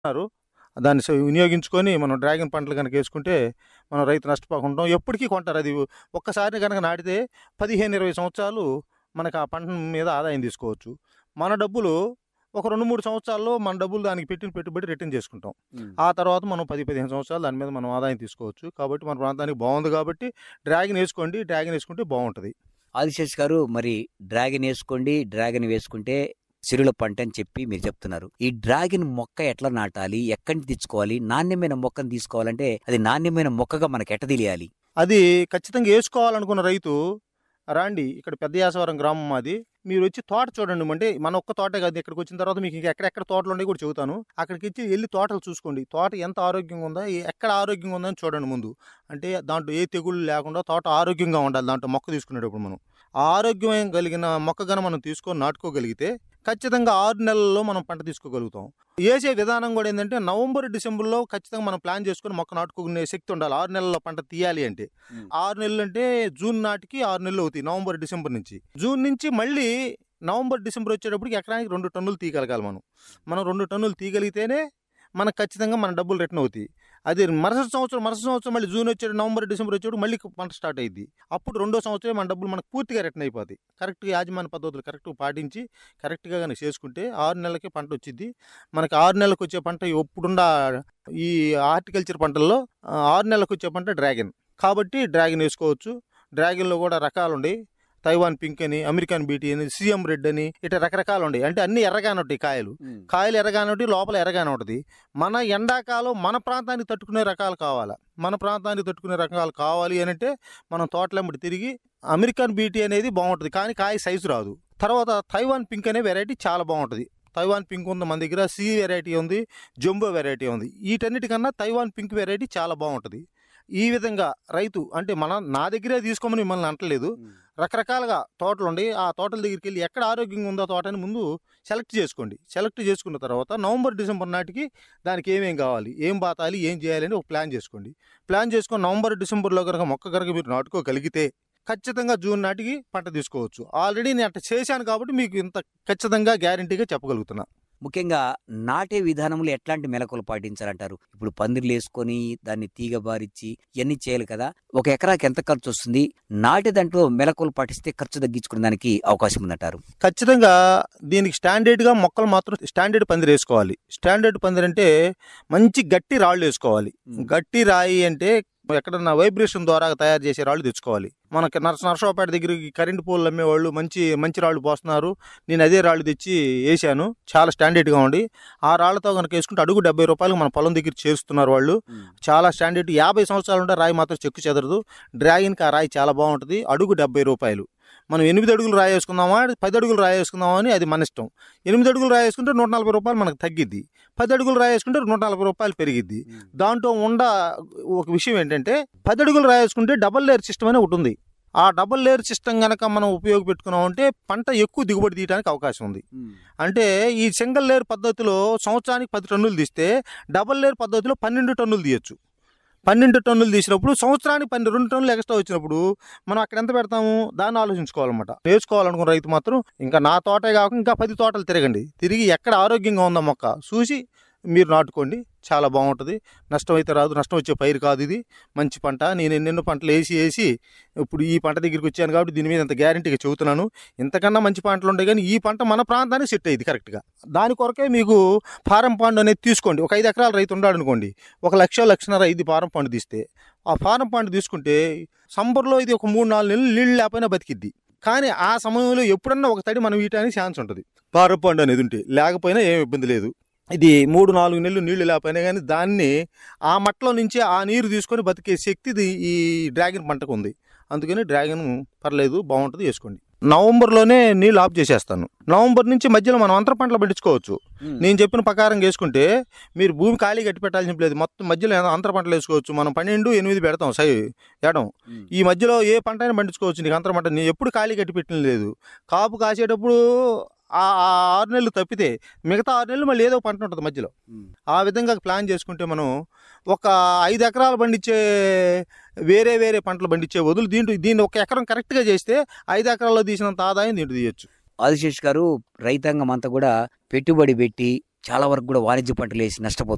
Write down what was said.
ఉన్నారు దాన్ని స- వినియోగించుకొని మనం డ్రాగన్ పంటలు కనుక వేసుకుంటే మనం రైతు నష్టపోకుండా ఎప్పటికీ కొంటారు అది ఒక్కసారి కనుక నాటితే పదిహేను ఇరవై సంవత్సరాలు మనకు ఆ పంట మీద ఆదాయం తీసుకోవచ్చు మన డబ్బులు ఒక రెండు మూడు సంవత్సరాల్లో మన డబ్బులు దానికి పెట్టిన పెట్టుబడి రిటర్న్ చేసుకుంటాం ఆ తర్వాత మనం పది పదిహేను సంవత్సరాలు దాని మీద మనం ఆదాయం తీసుకోవచ్చు కాబట్టి మన ప్రాంతానికి బాగుంది కాబట్టి డ్రాగన్ వేసుకోండి డ్రాగన్ వేసుకుంటే బాగుంటుంది ఆదిశేష్ గారు మరి డ్రాగన్ వేసుకోండి డ్రాగన్ వేసుకుంటే సిరుల పంట అని చెప్పి మీరు చెప్తున్నారు ఈ డ్రాగన్ మొక్క ఎట్లా నాటాలి ఎక్కడి నుంచి తెచ్చుకోవాలి నాణ్యమైన మొక్కను తీసుకోవాలంటే అది నాణ్యమైన మొక్కగా మనకి ఎట్ట తెలియాలి అది ఖచ్చితంగా వేసుకోవాలనుకున్న రైతు రాండి ఇక్కడ పెద్ద యాసవరం గ్రామం మాది మీరు వచ్చి తోట చూడండి అంటే మన ఒక్క తోటే కాదు ఇక్కడికి వచ్చిన తర్వాత మీకు ఇంకా ఎక్కడెక్కడ తోటలు ఉన్నాయి కూడా చెబుతాను అక్కడికి వచ్చి వెళ్ళి తోటలు చూసుకోండి తోట ఎంత ఆరోగ్యంగా ఉందా ఏ- ఎక్కడ ఆరోగ్యంగా ఉందని చూడండి ముందు అంటే దాంట్లో ఏ తెగుళ్ళు లేకుండా తోట ఆరోగ్యంగా ఉండాలి దాంట్లో మొక్క తీసుకునేటప్పుడు మనం ఆ ఆరోగ్యం కలిగిన మొక్క గన మనం తీసుకొని నాటుకోగలిగితే ఖచ్చితంగా ఆరు నెలల్లో మనం పంట తీసుకోగలుగుతాం వేసే విధానం కూడా ఏంటంటే నవంబర్ డిసెంబర్లో ఖచ్చితంగా మనం ప్లాన్ చేసుకొని మొక్క నాటుకునే శక్తి ఉండాలి ఆరు నెలల్లో పంట తీయాలి అంటే ఆరు నెలలు అంటే జూన్ నాటికి ఆరు నెలలు అవుతాయి నవంబర్ డిసెంబర్ నుంచి జూన్ నుంచి మళ్ళీ నవంబర్ డిసెంబర్ వచ్చేటప్పటికి ఎకరానికి రెండు టన్నులు తీయగలగాలి మనం మనం రెండు టన్నులు తీయగలిగితేనే మనకు ఖచ్చితంగా మన డబ్బులు రిటర్న్ అవుతాయి అది మరుసటి సంవత్సరం మరుసటి సంవత్సరం మళ్ళీ జూన్ వచ్చే నవంబర్ డిసెంబర్ వచ్చేటప్పుడు మళ్ళీ పంట స్టార్ట్ అయ్యింది అప్పుడు రెండో సంవత్సరం మన డబ్బులు మనకు పూర్తిగా రిటర్న్ అయిపోతాయి కరెక్ట్గా యాజమాన్య పద్ధతులు కరెక్ట్గా పాటించి కరెక్ట్గా కానీ చేసుకుంటే ఆరు నెలలకి పంట వచ్చింది మనకి ఆరు నెలలకు వచ్చే పంట ఇప్పుడున్న ఈ హార్టికల్చర్ పంటల్లో ఆ, ఆరు నెలలకు వచ్చే పంట డ్రాగన్ కాబట్టి డ్రాగన్ వేసుకోవచ్చు డ్రాగన్లో కూడా రకాలు ఉన్నాయి తైవాన్ పింక్ అని అమెరికన్ బీటీ అని సీఎం రెడ్ అని ఇట్లా రకరకాలు ఉన్నాయి అంటే అన్ని ఎర్రగానే ఉంటాయి కాయలు కాయలు ఎర్రగానే ఉంటాయి లోపల ఎర్రగానే ఉంటుంది మన ఎండాకాలం మన ప్రాంతానికి తట్టుకునే రకాలు కావాలా మన ప్రాంతానికి తట్టుకునే రకాలు కావాలి అని అంటే మనం తోటలెంబడి తిరిగి అమెరికన్ బీటీ అనేది బాగుంటుంది కానీ కాయ సైజు రాదు తర్వాత తైవాన్ పింక్ అనే వెరైటీ చాలా బాగుంటుంది తైవాన్ పింక్ ఉంది మన దగ్గర సి వెరైటీ ఉంది జంబో వెరైటీ ఉంది వీటన్నిటికన్నా తైవాన్ పింక్ వెరైటీ చాలా బాగుంటుంది ఈ విధంగా రైతు అంటే మన నా దగ్గరే తీసుకోమని మిమ్మల్ని అంటలేదు రకరకాలుగా తోటలు ఉండి ఆ తోటల దగ్గరికి వెళ్ళి ఎక్కడ ఆరోగ్యంగా ఉందో తోటని ముందు సెలెక్ట్ చేసుకోండి సెలెక్ట్ చేసుకున్న తర్వాత నవంబర్ డిసెంబర్ నాటికి దానికి ఏమేం కావాలి ఏం బాతాలి ఏం చేయాలి అని ఒక ప్లాన్ చేసుకోండి ప్లాన్ చేసుకొని నవంబర్ డిసెంబర్లో కనుక మొక్క కనుక మీరు నాటుకోగలిగితే ఖచ్చితంగా జూన్ నాటికి పంట తీసుకోవచ్చు ఆల్రెడీ నేను అట్లా చేశాను కాబట్టి మీకు ఇంత ఖచ్చితంగా గ్యారంటీగా చెప్పగలుగుతున్నా ముఖ్యంగా నాటే విధానంలో ఎట్లాంటి మెలకువలు పాటించాలంటారు ఇప్పుడు పందిర్లు వేసుకొని దాన్ని తీగ బారిచ్చి ఇవన్నీ చేయాలి కదా ఒక ఎకరాకి ఎంత ఖర్చు వస్తుంది నాటే దాంట్లో మెలకువలు పాటిస్తే ఖర్చు తగ్గించుకునే దానికి అవకాశం ఉందంటారు ఖచ్చితంగా దీనికి స్టాండర్డ్గా మొక్కలు మాత్రం స్టాండర్డ్ పందిరి వేసుకోవాలి స్టాండర్డ్ పందిరి అంటే మంచి గట్టి రాళ్ళు వేసుకోవాలి గట్టి రాయి అంటే ఎక్కడన్నా వైబ్రేషన్ ద్వారా తయారు చేసే రాళ్ళు తెచ్చుకోవాలి మనకి నర్స నర్సరావుపేట దగ్గర ఈ కరెంటు పోల్ అమ్మేవాళ్ళు మంచి మంచి రాళ్ళు పోస్తున్నారు నేను అదే రాళ్ళు తెచ్చి వేసాను చాలా స్టాండర్డ్గా ఉండి ఆ రాళ్ళతో కనుక వేసుకుంటే అడుగు డెబ్బై రూపాయలు మన పొలం దగ్గర చేస్తున్నారు వాళ్ళు చాలా స్టాండర్డ్ యాభై సంవత్సరాలు ఉంటే రాయి మాత్రం చెక్కు చెదరదు డ్రాగన్కి ఆ రాయి చాలా బాగుంటుంది అడుగు డెబ్బై రూపాయలు మనం ఎనిమిది అడుగులు రాయి వేసుకుందామా పది అడుగులు రాయి వేసుకుందామా అని అది మన ఇష్టం ఎనిమిది అడుగులు రాయి వేసుకుంటే నూట నలభై రూపాయలు మనకు తగ్గిద్ది పది అడుగులు రాయి వేసుకుంటే నూట నలభై రూపాయలు పెరిగిద్ది దాంట్లో ఉండ ఒక విషయం ఏంటంటే పది అడుగులు రాయి వేసుకుంటే డబల్ లేయర్ సిస్టమ్ అనే ఒకటి ఉంది ఆ డబల్ లేయర్ సిస్టమ్ కనుక మనం ఉపయోగపెట్టుకున్నాం అంటే పంట ఎక్కువ దిగుబడి తీయడానికి అవకాశం ఉంది అంటే ఈ సింగిల్ లేయర్ పద్ధతిలో సంవత్సరానికి పది టన్నులు తీస్తే డబల్ లేయర్ పద్ధతిలో పన్నెండు టన్నులు తీయచ్చు పన్నెండు టన్నులు తీసినప్పుడు సంవత్సరానికి పన్నెండు రెండు టన్నులు ఎక్స్ట్రా వచ్చినప్పుడు మనం అక్కడ ఎంత పెడతాము దాన్ని ఆలోచించుకోవాలన్నమాట నేర్చుకోవాలనుకున్న రైతు మాత్రం ఇంకా నా తోటే కాకుండా ఇంకా పది తోటలు తిరగండి తిరిగి ఎక్కడ ఆరోగ్యంగా ఉందా మొక్క చూసి మీరు నాటుకోండి చాలా బాగుంటుంది నష్టం అయితే రాదు నష్టం వచ్చే పైరు కాదు ఇది మంచి పంట నేను ఎన్నెన్నో పంటలు వేసి వేసి ఇప్పుడు ఈ పంట దగ్గరికి వచ్చాను కాబట్టి దీని మీద ఇంత గ్యారంటీగా చెబుతున్నాను ఇంతకన్నా మంచి పంటలు ఉంటాయి కానీ ఈ పంట మన ప్రాంతానికి సెట్ అయ్యింది కరెక్ట్గా దాని కొరకే మీకు ఫారం పండు అనేది తీసుకోండి ఒక ఐదు ఎకరాల రైతు ఉన్నాడు అనుకోండి ఒక లక్ష లక్షన్నర ఐదు ఫారం పండు తీస్తే ఆ ఫారం పండు తీసుకుంటే సంబర్లో ఇది ఒక మూడు నాలుగు నెలలు నీళ్ళు లేకపోయినా బతికిద్ది కానీ ఆ సమయంలో ఎప్పుడన్నా ఒక తడి మనం వీయటానికి ఛాన్స్ ఉంటుంది ఫారం పండు అనేది ఉంటే లేకపోయినా ఏం ఇబ్బంది లేదు ఇది మూడు నాలుగు నెలలు నీళ్లు లేకపోయినా కానీ దాన్ని ఆ మట్టలో నుంచి ఆ నీరు తీసుకొని బతికే శక్తి ఇది ఈ డ్రాగన్ పంటకు ఉంది అందుకని డ్రాగన్ పర్లేదు బాగుంటుంది వేసుకోండి నవంబర్లోనే నీళ్ళు ఆఫ్ చేసేస్తాను నవంబర్ నుంచి మధ్యలో మనం అంతర పంటలు పండించుకోవచ్చు నేను చెప్పిన ప్రకారం వేసుకుంటే మీరు భూమి ఖాళీ కట్టి పెట్టాల్సిన లేదు మొత్తం మధ్యలో ఏదో అంతర పంటలు వేసుకోవచ్చు మనం పన్నెండు ఎనిమిది పెడతాం సై ఏడం ఈ మధ్యలో ఏ పంట అయినా పండించుకోవచ్చు నీకు అంతర పంట నేను ఎప్పుడు ఖాళీ కట్టి పెట్టిన లేదు కాపు కాసేటప్పుడు ఆ ఆ ఆరు నెలలు తప్పితే మిగతా ఆరు నెలలు మళ్ళీ ఏదో పంట ఉంటుంది మధ్యలో ఆ విధంగా ప్లాన్ చేసుకుంటే మనం ఒక ఐదు ఎకరాలు పండించే వేరే వేరే పంటలు పండించే వదులు దీంట్లో దీన్ని ఒక ఎకరం కరెక్ట్గా చేస్తే ఐదు ఎకరాల్లో తీసినంత ఆదాయం దీంట్లో తీయచ్చు ఆదిశేష్ గారు రైతాంగం అంతా కూడా పెట్టుబడి పెట్టి చాలా వరకు కూడా వాణిజ్య పంటలు వేసి నష్టపోతున్నారు